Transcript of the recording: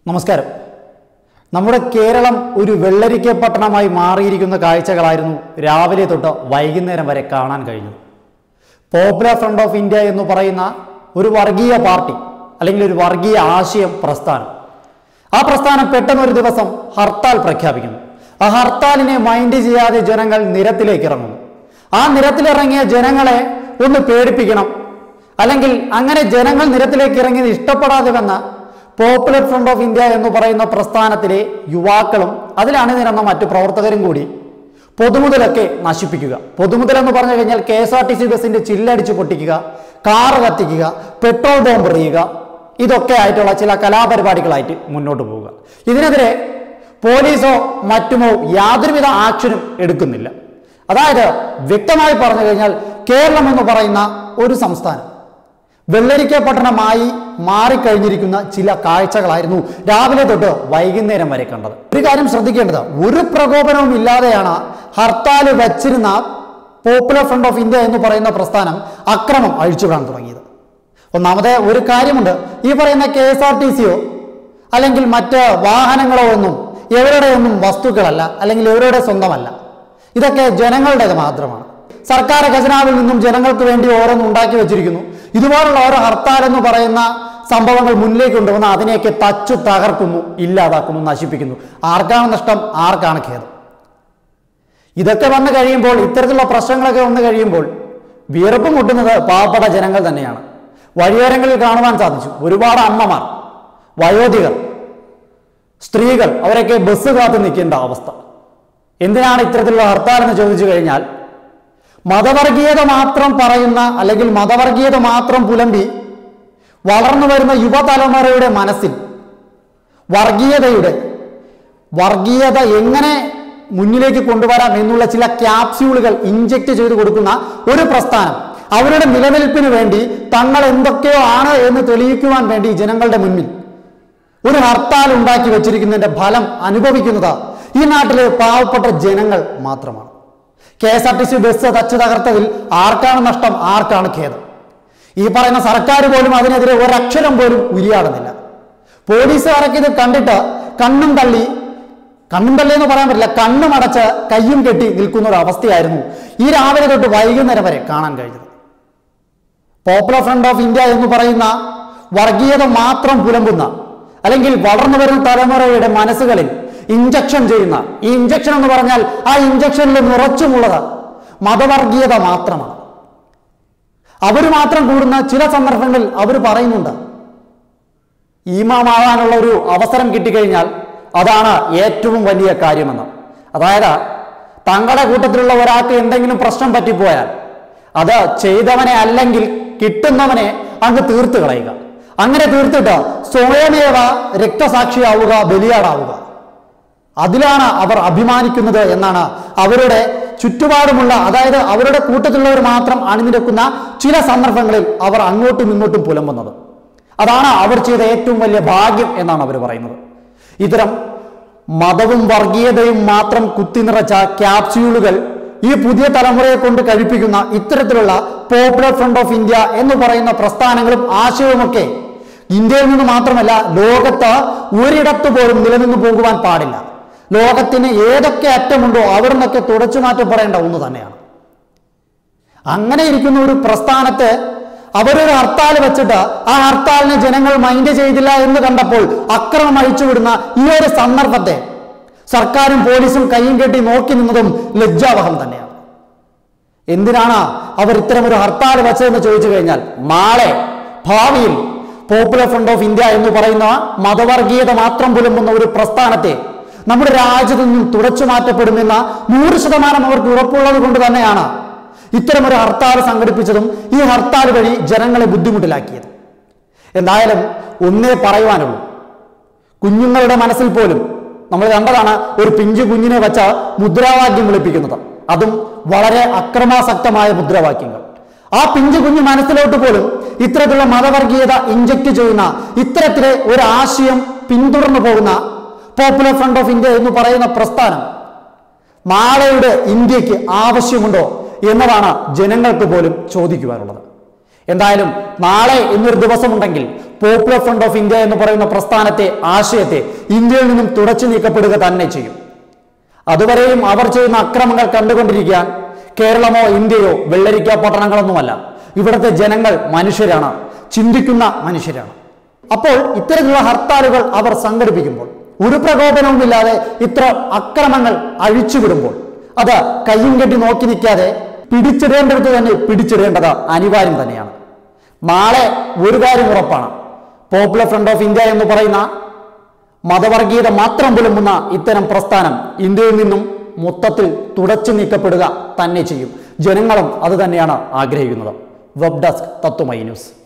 നമസ്കാരം നമ്മുടെ കേരളം ഒരു വെള്ളരിക്ക പട്ടണമായി മാറിയിരിക്കുന്ന കാഴ്ചകളായിരുന്നു രാവിലെ തൊട്ട് വൈകുന്നേരം വരെ കാണാൻ കഴിഞ്ഞത് പോപ്പുലർ ഫ്രണ്ട് ഓഫ് ഇന്ത്യ എന്ന് പറയുന്ന ഒരു വർഗീയ പാർട്ടി അല്ലെങ്കിൽ ഒരു വർഗീയ ആശയം പ്രസ്ഥാനം ആ പ്രസ്ഥാനം പെട്ടെന്ന് ഒരു ദിവസം ഹർത്താൽ പ്രഖ്യാപിക്കുന്നു ആ ഹർത്താലിനെ മൈൻഡ് ചെയ്യാതെ ജനങ്ങൾ നിരത്തിലേക്ക് ഇറങ്ങുന്നു ആ നിരത്തിലിറങ്ങിയ ജനങ്ങളെ ഒന്ന് പേടിപ്പിക്കണം അല്ലെങ്കിൽ അങ്ങനെ ജനങ്ങൾ നിരത്തിലേക്ക് ഇറങ്ങിയത് ഇഷ്ടപ്പെടാതെ വന്ന പോപ്പുലർ ഫ്രണ്ട് ഓഫ് ഇന്ത്യ എന്ന് പറയുന്ന പ്രസ്ഥാനത്തിലെ യുവാക്കളും അതിലാണ് നിരന്ന മറ്റു പ്രവർത്തകരും കൂടി പൊതുമുതലൊക്കെ നശിപ്പിക്കുക പൊതുമുതൽ എന്ന് പറഞ്ഞു കഴിഞ്ഞാൽ K S R T C ബസിന്റെ ചില്ലടിച്ച് പൊട്ടിക്കുക കാറ് കത്തിക്കുക പെട്രോൾ ബോംബ് എറിയുക ഇതൊക്കെ ആയിട്ടുള്ള ചില കലാപരിപാടികളായിട്ട് മുന്നോട്ട് പോവുക ഇതിനെതിരെ പോലീസോ മറ്റുമോ യാതൊരുവിധ ആക്ഷനും എടുക്കുന്നില്ല അതായത് വ്യക്തമായി പറഞ്ഞു കഴിഞ്ഞാൽ കേരളം എന്ന് പറയുന്ന ഒരു സംസ്ഥാനം വെള്ളരിക്ക പട്ടണമായി മാറിക്കഴിഞ്ഞിരിക്കുന്ന ചില കാഴ്ചകളായിരുന്നു രാവിലെ തൊട്ട് വൈകുന്നേരം വരെ കണ്ടത് ഒരു കാര്യം ശ്രദ്ധിക്കേണ്ടത് ഒരു പ്രകോപനവും ഇല്ലാതെയാണ് ഹർത്താൽ വച്ചിരുന്ന പോപ്പുലർ ഫ്രണ്ട് ഓഫ് ഇന്ത്യ എന്ന് പറയുന്ന പ്രസ്ഥാനം അക്രമം അഴിച്ചുവിടാൻ തുടങ്ങിയത് ഒന്നാമത് ഒരു കാര്യമുണ്ട് ഈ പറയുന്ന കെ എസ് ആർ ടി സിയോ അല്ലെങ്കിൽ മറ്റ് വാഹനങ്ങളോ ഒന്നും എവരുടെ ഒന്നും വസ്തുക്കളല്ല അല്ലെങ്കിൽ എവരുടെ സ്വന്തമല്ല ഇതൊക്കെ ജനങ്ങളുടേത് മാത്രമാണ് സർക്കാർ ഖജനാവിൽ നിന്നും ജനങ്ങൾക്ക് വേണ്ടി ഓരോന്ന് ഉണ്ടാക്കി വെച്ചിരിക്കുന്നു ഇതുപോലുള്ള ഓരോ ഹർത്താൽ എന്ന് പറയുന്ന സംഭവങ്ങൾ മുന്നിലേക്ക് കൊണ്ടുവന്ന് അതിനെയൊക്കെ തച്ചു തകർക്കുന്നു ഇല്ലാതാക്കുന്നു നശിപ്പിക്കുന്നു ആർക്കാണ് നഷ്ടം ആർക്കാണ് ഖേദം ഇതൊക്കെ വന്നു കഴിയുമ്പോൾ ഇത്തരത്തിലുള്ള പ്രശ്നങ്ങളൊക്കെ വന്നു കഴിയുമ്പോൾ വിയർപ്പ് മുട്ടുന്നത് പാവപ്പെട്ട ജനങ്ങൾ തന്നെയാണ് വഴിയോരങ്ങളിൽ കാണുവാൻ സാധിച്ചു ഒരുപാട് അമ്മമാർ വയോധികർ സ്ത്രീകൾ അവരൊക്കെ ബസ് കാത്തു നിൽക്കേണ്ട അവസ്ഥ എന്തിനാണ് ഇത്തരത്തിലുള്ള ഹർത്താൽ എന്ന് ചോദിച്ചു കഴിഞ്ഞാൽ മതവർഗീയത മാത്രം പറയുന്ന അല്ലെങ്കിൽ മതവർഗീയത മാത്രം പുലമ്പി വളർന്നു വരുന്ന യുവതലമുറയുടെ മനസ്സിൽ വർഗീയതയുടെ വർഗീയത എങ്ങനെ മുന്നിലേക്ക് കൊണ്ടുവരാം എന്നുള്ള ചില ക്യാപ്സ്യൂളുകൾ ഇഞ്ചക്ട് ചെയ്തു കൊടുക്കുന്ന ഒരു പ്രസ്ഥാനം അവരുടെ നിലനിൽപ്പിന് വേണ്ടി തങ്ങൾ എന്തൊക്കെയോ ആണ് എന്ന് തെളിയിക്കുവാൻ വേണ്ടി ജനങ്ങളുടെ മുന്നിൽ ഒരു ഹർത്താൽ ഉണ്ടാക്കി വെച്ചിരിക്കുന്നതിന്റെ ഫലം അനുഭവിക്കുന്നത് ഈ നാട്ടിലെ പാവപ്പെട്ട ജനങ്ങൾ മാത്രമാണ് K S R T C bus തച്ചു തകർത്തതിൽ ആർക്കാണ് നഷ്ടം ആർക്കാണ് ഖേദം ഈ പറയുന്ന സർക്കാർ പോലും അതിനെതിരെ ഒരക്ഷരം പോലും ഉരിയാടുന്നില്ല പോലീസുകാരൊക്കെ ഇത് കണ്ടിട്ട് കണ്ണും തള്ളി കണ്ണും തള്ളി എന്ന് പറയാൻ പറ്റില്ല കണ്ണും അടച്ച് കയ്യും കെട്ടി നിൽക്കുന്ന ഒരു അവസ്ഥയായിരുന്നു ഈ രാവിലെ തൊട്ട് വൈകുന്നേരം വരെ കാണാൻ കഴിഞ്ഞത് പോപ്പുലർ ഫ്രണ്ട് ഓഫ് ഇന്ത്യ എന്ന് പറയുന്ന വർഗീയത മാത്രം പുലമ്പുന്ന അല്ലെങ്കിൽ വളർന്നു വരുന്ന തലമുറയുടെ മനസ്സുകളിൽ ഇഞ്ചക്ഷൻ ചെയ്യുന്ന ഈ ഇഞ്ചക്ഷൻ എന്ന് പറഞ്ഞാൽ ആ ഇഞ്ചക്ഷനിൽ നിറച്ചുമുള്ളത് മതവർഗീയത മാത്രമാണ് അവർ മാത്രം കൂടുന്ന ചില സന്ദർഭങ്ങളിൽ അവർ പറയുന്നുണ്ട് ഈമാമാകാനുള്ള ഒരു അവസരം കിട്ടിക്കഴിഞ്ഞാൽ അതാണ് ഏറ്റവും വലിയ കാര്യമെന്ന് അതായത് തങ്ങളുടെ കൂട്ടത്തിലുള്ള ഒരാൾക്ക് എന്തെങ്കിലും പ്രശ്നം പറ്റിപ്പോയാൽ അത് ചെയ്തവനെ അല്ലെങ്കിൽ കിട്ടുന്നവനെ അങ്ങ് തീർത്ത് കളയുക അങ്ങനെ തീർത്തിട്ട് സ്വയമേവ രക്തസാക്ഷിയാവുക ബലിയാടാവുക അതിലാണ് അവർ അഭിമാനിക്കുന്നത് എന്നാണ് അവരുടെ ചുറ്റുപാടുമുള്ള അതായത് അവരുടെ കൂട്ടത്തിലുള്ളവർ മാത്രം അണിനിരക്കുന്ന ചില സന്ദർഭങ്ങളിൽ അവർ അങ്ങോട്ടും ഇങ്ങോട്ടും പുലമ്പുന്നത് അതാണ് അവർ ചെയ്ത ഏറ്റവും വലിയ ഭാഗ്യം എന്നാണ് അവർ പറയുന്നത് ഇത്തരം മതവും വർഗീയതയും മാത്രം കുത്തിനിറച്ച ക്യാപ്സ്യൂളുകൾ ഈ പുതിയ തലമുറയെ കൊണ്ട് കഴിപ്പിക്കുന്ന ഇത്തരത്തിലുള്ള പോപ്പുലർ ഫ്രണ്ട് ഓഫ് ഇന്ത്യ എന്ന് പറയുന്ന പ്രസ്ഥാനങ്ങളും ആശയവുമൊക്കെ ഇന്ത്യയിൽ നിന്ന് മാത്രമല്ല ലോകത്ത് ഒരിടത്ത് പോലും നിലനിന്ന് പോകുവാൻ പാടില്ല ലോകത്തിന് ഏതൊക്കെ അറ്റമുണ്ടോ അവിടെ നിന്നൊക്കെ തുടച്ചു മാറ്റപ്പെടേണ്ട ഒന്ന് തന്നെയാണ് അങ്ങനെ ഇരിക്കുന്ന ഒരു പ്രസ്ഥാനത്തെ അവരൊരു ഹർത്താൽ വെച്ചിട്ട് ആ ഹർത്താലിനെ ജനങ്ങൾ മൈൻഡ് ചെയ്തില്ല എന്ന് കണ്ടപ്പോൾ അക്രമം അഴിച്ചുവിടുന്ന ഈ ഒരു സന്ദർഭത്തെ സർക്കാരും പോലീസും കയ്യും കെട്ടി നോക്കി നിന്നതും ലജ്ജാവഹം തന്നെയാണ് എന്തിനാണ് അവർ ഇത്തരം ഒരു ഹർത്താൽ വെച്ചതെന്ന് ചോദിച്ചു കഴിഞ്ഞാൽ നാളെ ഭാവിയിൽ പോപ്പുലർ ഫ്രണ്ട് ഓഫ് ഇന്ത്യ എന്ന് പറയുന്ന മതവർഗീയത മാത്രം പുലമ്പുന്ന ഒരു പ്രസ്ഥാനത്തെ നമ്മുടെ രാജ്യത്തു നിന്നും തുടച്ചു മാറ്റപ്പെടുമെന്ന നൂറ് ശതമാനം അവർക്ക് ഉറപ്പുള്ളത് കൊണ്ട് തന്നെയാണ് ഇത്തരം ഒരു ഹർത്താൽ സംഘടിപ്പിച്ചതും ഈ ഹർത്താൽ വഴി ജനങ്ങളെ ബുദ്ധിമുട്ടിലാക്കിയത് എന്തായാലും ഒന്നേ പറയുവാനുള്ളൂ കുഞ്ഞുങ്ങളുടെ മനസ്സിൽ പോലും നമ്മൾ കണ്ടതാണ് ഒരു പിഞ്ചു കുഞ്ഞിനെ വെച്ച മുദ്രാവാക്യം വിളിപ്പിക്കുന്നത് അതും വളരെ അക്രമാസക്തമായ മുദ്രാവാക്യങ്ങൾ ആ പിഞ്ചു കുഞ്ഞു മനസ്സിലോട്ട് പോലും ഇത്തരത്തിലുള്ള മതവർഗീയത ഇഞ്ചക്ട് ചെയ്യുന്ന ഇത്തരത്തിലെ ഒരു ആശയം പിന്തുടർന്നു പോകുന്ന പോപ്പുലർ ഫ്രണ്ട് ഓഫ് ഇന്ത്യ എന്ന് പറയുന്ന പ്രസ്ഥാനം നാളെയുടെ ഇന്ത്യക്ക് ആവശ്യമുണ്ടോ എന്നതാണ് ജനങ്ങൾക്ക് പോലും ചോദിക്കുവാനുള്ളത് എന്തായാലും നാളെ എന്നൊരു ദിവസമുണ്ടെങ്കിൽ പോപ്പുലർ ഫ്രണ്ട് ഓഫ് ഇന്ത്യ എന്ന് പറയുന്ന പ്രസ്ഥാനത്തെ ആശയത്തെ ഇന്ത്യയിൽ നിന്നും തുടച്ചു നീക്കപ്പെടുക തന്നെ ചെയ്യും അതുവരെയും അവർ ചെയ്യുന്ന അക്രമങ്ങൾ കണ്ടുകൊണ്ടിരിക്കാൻ കേരളമോ ഇന്ത്യയോ വെള്ളരിക്ക പട്ടണങ്ങളൊന്നുമല്ല ഇവിടുത്തെ ജനങ്ങൾ മനുഷ്യരാണ് ചിന്തിക്കുന്ന മനുഷ്യരാണ് അപ്പോൾ ഇത്തരത്തിലുള്ള ഹർത്താലുകൾ അവർ സംഘടിപ്പിക്കുമ്പോൾ ഒരു പ്രകോപനവുമില്ലാതെ ഇത്ര അക്രമങ്ങൾ അഴിച്ചുവിടുമ്പോൾ അത് കയ്യും കെട്ടി നോക്കി നിൽക്കാതെ പിടിച്ചിടേണ്ടത് തന്നെ പിടിച്ചിടേണ്ടത് അനിവാര്യം തന്നെയാണ് നാളെ ഒരു കാര്യം ഉറപ്പാണ് പോപ്പുലർ ഫ്രണ്ട് ഓഫ് ഇന്ത്യ എന്ന് പറയുന്ന മതവർഗീയത മാത്രം പുലമ്പുന്ന ഇത്തരം പ്രസ്ഥാനം ഇന്ത്യയിൽ നിന്നും മൊത്തത്തിൽ തുടച്ചു നീക്കപ്പെടുക തന്നെ ചെയ്യും ജനങ്ങളും അത് തന്നെയാണ് ആഗ്രഹിക്കുന്നത് വെബ് ഡെസ്ക് തത്വമൈ ന്യൂസ്